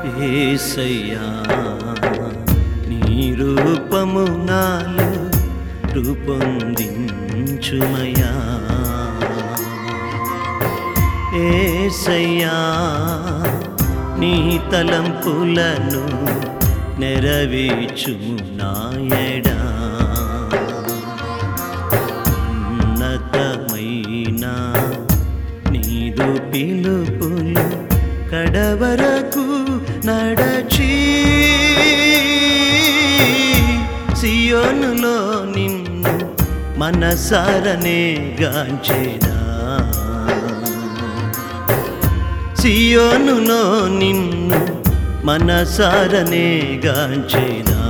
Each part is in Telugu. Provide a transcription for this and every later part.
ఏసయ్యా నీ రూపము నాలో రూపొందించుమయా ఏసయ్యా నీ తలంపులను నెరవేర్చుము నాయడా ఉన్నతమైన నీదు పిలుపులు కడవరకు నడచి సియోనులో నిన్ను మనసారనే గాంచేదా సియోనులో నిన్ను మనసారనే గాంచేదా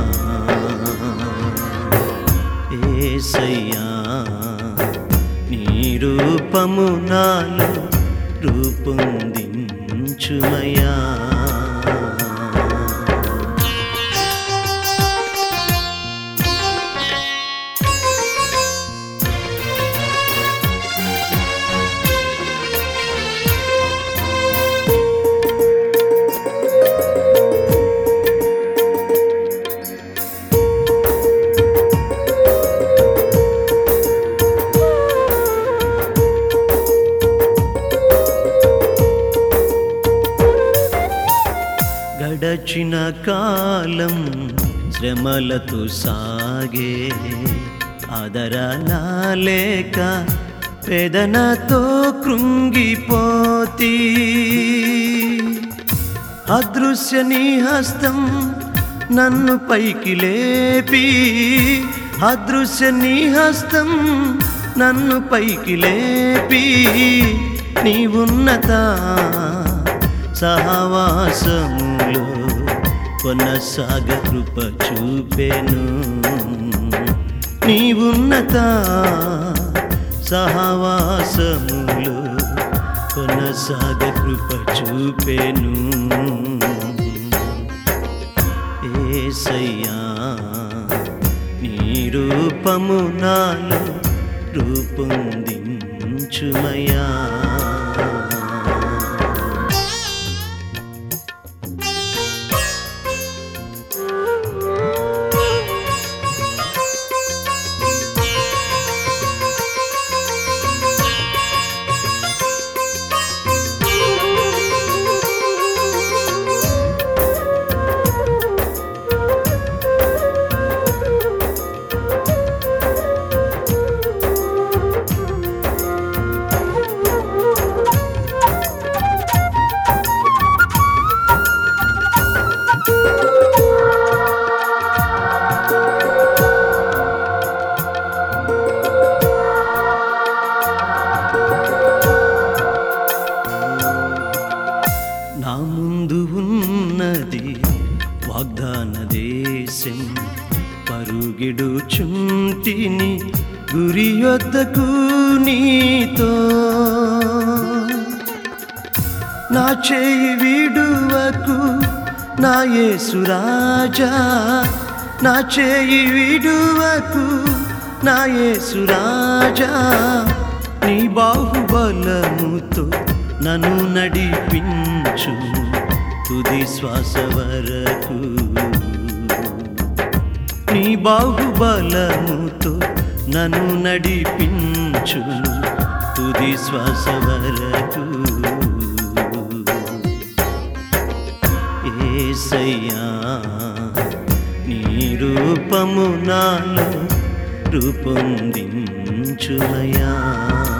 ఏసయ్యా నీ రూపము నాలో రూపొందించుమయా గడచిన కాలం శ్రమలతో సాగే ఆదరణ లేక వేదనతో కృంగిపోతి అదృశ్య నీ హస్తం నన్ను పైకి లేపి అదృశ్య నీ హస్తం నన్ను పైకి లేపి నీ ఉన్నత సహవాసములో కొనసాగ కృప చూపెను నీ ఉన్నత సహవాసములో కొనసాగ కృప చూపెను ఏసయ్యా నీ రూపము నాలో రూపొందించుమయా నా ముందు ఉన్నది వాగ్దాన దేశం పరుగిడు చుంటిని గురి యొద్దకు నీతో నా చేయి విడువకు నా యేసురాజా నా చేయి విడువకు నా యేసురాజా నీ బాహుబలముతో నన్ను నడిపించు తుది శ్వాస వరకు నీ బాహుబలముతో నన్ను నడిపించు తుది శ్వాస వరకు ఏసయ్యా నీ రూపము నాలో రూపొందించుమయా